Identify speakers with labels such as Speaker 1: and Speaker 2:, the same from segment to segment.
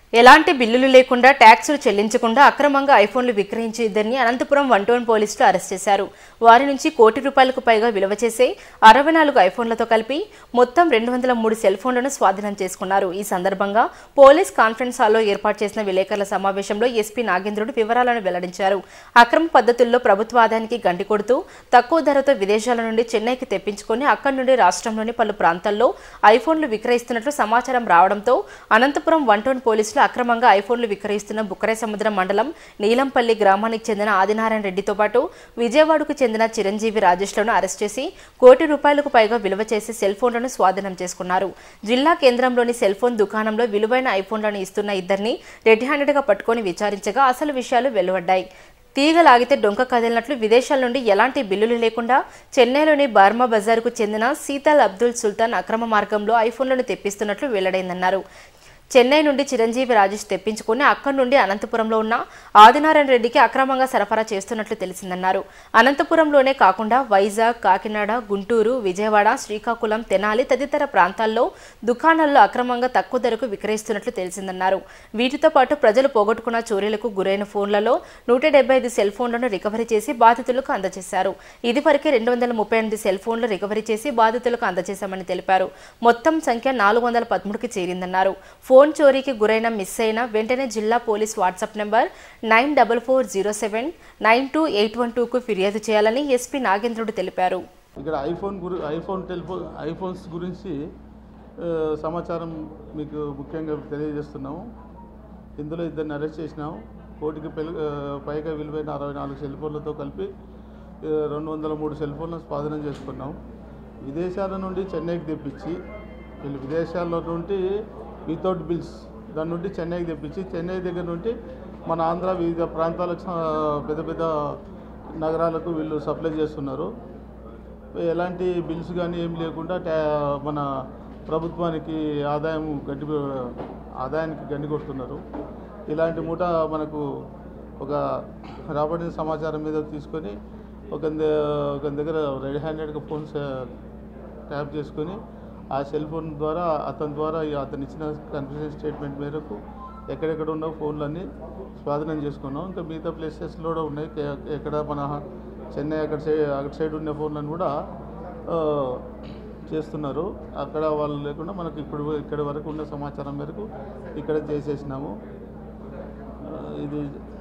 Speaker 1: ఎలాంటి బిల్లులు లేకుండా ట్యాక్సులు చెల్లించకుండా అక్రమంగా ఐఫోన్లు విక్రయించే ఇద్దరిని Anantapuram one town police arrest చేశారు వారి నుంచి కోటి రూపాయలకు పైగా విలువ చేసే అరవై నాలుగు ఐఫోన్లతో కలిపి మొత్తం రెండు వందల మూడు సెల్ ఫోన్లను స్వాధీనం చేసుకున్నారు ఈ సందర్భంగా పోలీస్ కాన్ఫరెన్స్ హాల్లో ఏర్పాటు చేసిన విలేకరుల సమావేశంలో ఎస్పీ నాగేంద్రుడు వివరాలను వెల్లడించారు అక్రమ పద్ధతుల్లో ప్రభుత్వ ఆదాయానికి గండి కొడుతూ తక్కువ ధరతో విదేశాల నుండి చెన్నైకి తెప్పించుకొని అక్కడి నుండి రాష్ట్రంలోని పలు ప్రాంతాల్లో ఐఫోన్లు విక్రయిస్తున్నట్లు సమాచారం రావడంతో అనంతపురం వన్ టౌన్ పోలీసులు అక్రమంగా ఐఫోన్లు విక్రయిస్తున్న బుక్కరే సముద్రం మండలం నీలంపల్లి గ్రామానికి చెందిన ఆదినారాయణ రెడ్డితో పాటు విజయవాడకు చెందిన చిరంజీవి రాజేష్లను అరెస్ట్ చేసి కోటి రూపాయలకు పైగా విలువ చేసి సెల్ ఫోన్లను స్వాధీనం చేసుకున్నారు జిల్లా కేంద్రంలోని సెల్ ఫోన్ దుకాణంలో విలువైన ఐఫోన్లను ఇస్తున్న ఇద్దరిని రెడ్ హ్యాండెడ్గా పట్టుకొని విచారించగా అసలు విషయాలు వెలువడ్డాయి తీగ లాగితే డొంక కదిలినట్లు విదేశాల నుండి ఎలాంటి బిల్లులు లేకుండా చెన్నైలోని బార్మా బజార్కు చెందిన సీతాల్ అబ్దుల్ సుల్తాన్ అక్రమ మార్గంలో ఐఫోన్లను తెప్పిస్తున్నట్లు వెల్లడైందన్నారు చెన్నై నుండి చిరంజీవి రాజేష్ తెప్పించుకుని అక్కడి నుండి అనంతపురంలో ఉన్న ఆదినారాయణ రెడ్డికి అక్రమంగా సరఫరా చేస్తున్నట్లు తెలిసిందన్నారు అనంతపురంలోనే కాకుండా వైజాగ్ కాకినాడ గుంటూరు విజయవాడ శ్రీకాకుళం తెనాలి తదితర ప్రాంతాల్లో దుకాణాల్లో అక్రమంగా తక్కువ ధరకు విక్రయిస్తున్నట్లు తెలిసిందన్నారు వీటితో పాటు ప్రజలు పోగొట్టుకున్న చోరీలకు గురైన ఫోన్లలో నూట డెబ్బై ఐదు సెల్ ఫోన్లను రికవరీ చేసి బాధితులకు అందజేశారు ఇదివరకే రెండు వందల ముప్పై ఎనిమిది సెల్ ఫోన్లు రికవరీ చేసి బాధితులకు అందజేశామని తెలిపారు మొత్తం సంఖ్య నాలుగు వందల పదమూడుకి చేరిందన్నారు ఫోన్ చోరీకి గురైన మిస్ అయిన వెంటనే జిల్లా police WhatsApp number nine double four zero seven nine two eight one టూకు ఫిర్యాదు చేయాలని ఎస్పీ నాగేంద్రుడు తెలిపారు
Speaker 2: ఇక్కడ ఐఫోన్ గురి ఐఫోన్ టెలిఫోన్ ఐఫోన్స్ గురించి ఆ, సమాచారం మీకు ముఖ్యంగా తెలియజేస్తున్నాము ఇందులో ఇద్దరిని అరెస్ట్ చేసినాము కోటికి పెల్ ఆ, పైగా విలువైన అరవై నాలుగు సెల్ ఫోన్లతో కలిపి ఆ, రెండు వందల మూడు సెల్ ఫోన్లను స్వాధీనం చేసుకున్నాం విదేశాల నుండి చెన్నైకి తెప్పించి వీళ్ళు విదేశాల్లో నుండి వితౌట్ బిల్స్ దాని నుండి చెన్నైకి తెప్పించి చెన్నై దగ్గర నుండి మన ఆంధ్ర వివిధ ప్రాంతాలకు స- పెద్ద పెద్ద నగరాలకు వీళ్ళు సప్లై చేస్తున్నారు ఎలాంటి బిల్స్ కానీ ఏం లేకుండా ట్యా మన ప్రభుత్వానికి ఆదాయం గడ్డి ఆదాయానికి గండి కొడుతున్నారు ఇలాంటి మూట మనకు ఒక రాబడిన సమాచారం మీద తీసుకొని ఒక ఒక దగ్గర రెడీ హ్యాండెడ్గా ఫోన్స్ ట్యాప్ చేసుకొని ఆ సెల్ ఫోన్ ద్వారా అతని ద్వారా ఈ అతను ఇచ్చిన కన్ఫ్యూజన్ స్టేట్మెంట్ మేరకు ఎక్కడెక్కడ ఉన్న ఫోన్లన్నీ స్వాధీనం చేసుకున్నాం ఇంకా మిగతా ప్లేసెస్లో కూడా ఉన్నాయి కే- ఎక్కడ మన చెన్నై అక్కడ సైడ్ అక్కడ సైడ్ ఉన్న ఫోన్లను కూడా ఆ, చేస్తున్నారు అక్కడ వాళ్ళు లేకుండా మనకు ఇప్పుడు ఇక్కడ వరకు ఉన్న సమాచారం మేరకు ఇక్కడ చేసేసినాము ఆ, ఇది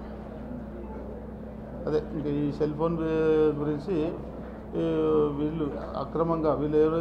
Speaker 2: అదే ఇంకా ఈ సెల్ ఫోన్ గు- గురించి ఈ వీళ్ళు అక్రమంగా వీళ్ళు ఎవరు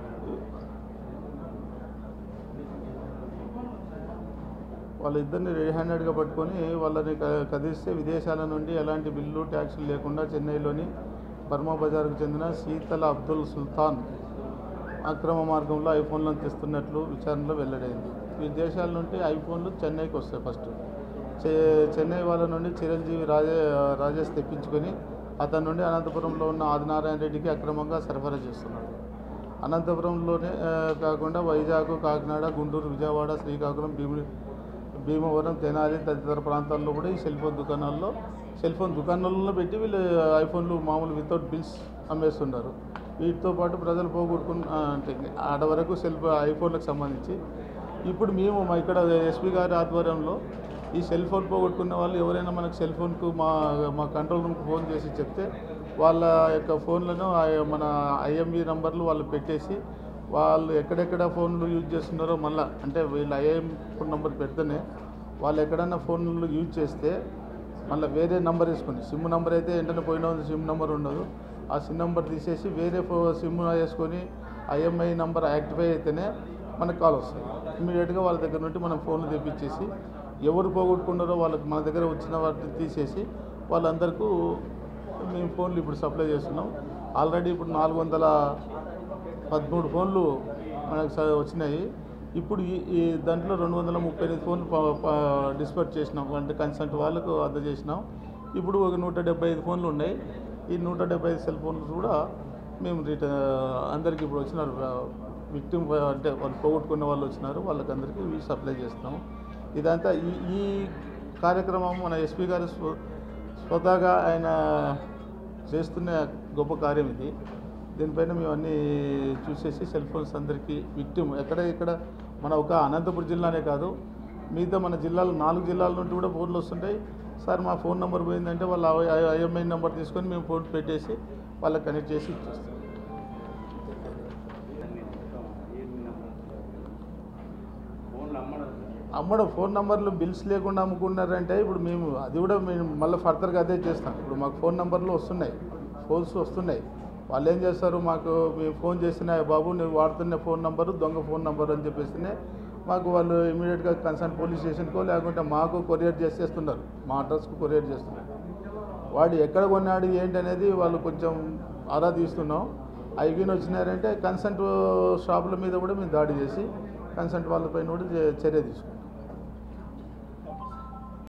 Speaker 2: వాళ్ళిద్దరిని రెడీ హ్యాండెడ్గా పట్టుకొని వాళ్ళని క- కదిలిస్తే విదేశాల నుండి ఎలాంటి బిల్లు ట్యాక్సులు లేకుండా చెన్నైలోని బర్మా బజార్కు చెందిన శీతల అబ్దుల్ సుల్తాన్ అక్రమ మార్గంలో ఐఫోన్లను తెస్తున్నట్లు విచారణలో వెల్లడైంది విదేశాల నుండి ఐఫోన్లు చెన్నైకి వస్తాయి ఫస్ట్ చె- చెన్నై వాళ్ళ నుండి చిరంజీవి రాజే రాజేష్ తెప్పించుకొని అతని నుండి అనంతపురంలో ఉన్న ఆదినారాయణ రెడ్డికి అక్రమంగా సరఫరా చేస్తున్నాడు అనంతపురంలోనే ఆ, కాకుండా వైజాగ్ కాకినాడ గుంటూరు విజయవాడ శ్రీకాకుళం భీముడి భీమవరం తెనాలి తదితర ప్రాంతాల్లో కూడా ఈ సెల్ ఫోన్ దుకాణాల్లో సెల్ ఫోన్ దుకాణాలలో పెట్టి వీళ్ళు ఐఫోన్లు మామూలు వితౌట్ బిల్స్ అమ్మేస్తున్నారు వీటితో పాటు ప్రజలు పోగొట్టుకున్న ఆ, అంటే ఆడ వరకు సెల్ ఫోన్ ఐఫోన్లకు సంబంధించి ఇప్పుడు మేము మా ఇక్కడ ఎస్పీ గారి ఆధ్వర్యంలో ఈ సెల్ ఫోన్ పోగొట్టుకున్న వాళ్ళు ఎవరైనా మనకు సెల్ ఫోన్కు మా మా కంట్రోల్ రూమ్కి ఫోన్ చేసి చెప్తే వాళ్ళ యొక్క ఫోన్లను ఆ మన ఐఎంఈ నంబర్లు వాళ్ళు పెట్టేసి వాళ్ళు ఎక్కడెక్కడ ఫోన్లు యూజ్ చేస్తున్నారో మళ్ళీ అంటే వీళ్ళు ఐఎం ఫోన్ నెంబర్ పెడితేనే వాళ్ళు ఎక్కడన్నా ఫోన్లు యూజ్ చేస్తే మళ్ళీ వేరే నెంబర్ వేసుకొని సిమ్ నెంబర్ అయితే వెంటనే పోయిన సిమ్ నెంబర్ ఉండదు ఆ సిమ్ నెంబర్ తీసేసి వేరే ఫో సిమ్ వేసుకొని ఐఎంఐ నెంబర్ యాక్టిఫై అయితేనే మనకు కాల్ వస్తుంది ఇమీడియట్గా వాళ్ళ దగ్గర నుండి మనం ఫోన్లు తెప్పించేసి ఎవరు పోగొట్టుకున్నారో వాళ్ళకి మన దగ్గర వచ్చిన వాటిని తీసేసి వాళ్ళందరికీ మేము ఫోన్లు ఇప్పుడు సప్లై చేస్తున్నాం ఆల్రెడీ ఇప్పుడు నాలుగు వందల పదమూడు ఫోన్లు మనకు స- వచ్చినాయి ఇప్పుడు ఈ ఈ దాంట్లో రెండు వందల ముప్పై ఎనిమిది ఫోన్లు డిస్పర్ట్ చేసినాం అంటే కన్సల్ట్ వాళ్ళకు అందజేసినాం ఇప్పుడు ఒక నూట డెబ్బై ఐదు ఫోన్లు ఉన్నాయి ఈ నూట డెబ్బై ఐదు సెల్ ఫోన్లు కూడా మేము రిట అందరికి ఇప్పుడు వచ్చినారు విక్టిమ్ అంటే వాళ్ళు పోగొట్టుకున్న వాళ్ళు వచ్చినారు వాళ్ళకి అందరికీ ఇవి సప్లై చేస్తున్నాము ఇదంతా ఈ ఈ కార్యక్రమం మన ఎస్పీ గారు స్వ- స్వతహాగా ఆయన చేస్తున్న గొప్ప కార్యం ఇది దీనిపైన మేము అన్నీ చూసేసి సెల్ ఫోన్స్ అందరికీ విక్టిమ్ ఎక్కడ ఇక్కడ మన ఒక అనంతపురం జిల్లానే కాదు మిగతా మన జిల్లాలో నాలుగు జిల్లాల నుండి కూడా ఫోన్లు వస్తుంటాయి సార్ మా ఫోన్ నెంబర్ పోయిందంటే వాళ్ళ ఐఎంఐ నెంబర్ తీసుకొని మేము ఫోన్ పెట్టేసి వాళ్ళకి కనెక్ట్ చేసి ఇచ్చేస్తాం అమ్మడం ఫోన్ నెంబర్లు బిల్స్ లేకుండా అమ్ముకున్నారంటే ఇప్పుడు మేము అది కూడా మేము మళ్ళీ ఫర్దర్గా అదే చేస్తాం ఇప్పుడు మాకు ఫోన్ నెంబర్లు వస్తున్నాయి ఫోన్స్ వస్తున్నాయి వాళ్ళు ఏం చేస్తారు మాకు మేము ఫోన్ చేసిన బాబు నువ్వు వాడుతున్న ఫోన్ నెంబరు దొంగ ఫోన్ నెంబర్ అని చెప్పేసినే మాకు వాళ్ళు ఇమీడియట్గా కన్సర్న్ పోలీస్ స్టేషన్కో లేకుంటే మాకు కొరియర్ చేసేస్తున్నారు మా అడ్రస్కు కొరియర్ చేస్తున్నారు వాడు ఎక్కడ కొన్నాడు ఏంటి అనేది వాళ్ళు కొంచెం ఆరా తీస్తున్నాం ఐగిన్ వచ్చినారంటే కన్సెంట్ షాపుల మీద కూడా మేము దాడి చేసి కన్సెంట్ వాళ్ళపైన కూడా చే- చర్య తీసుకుంటాం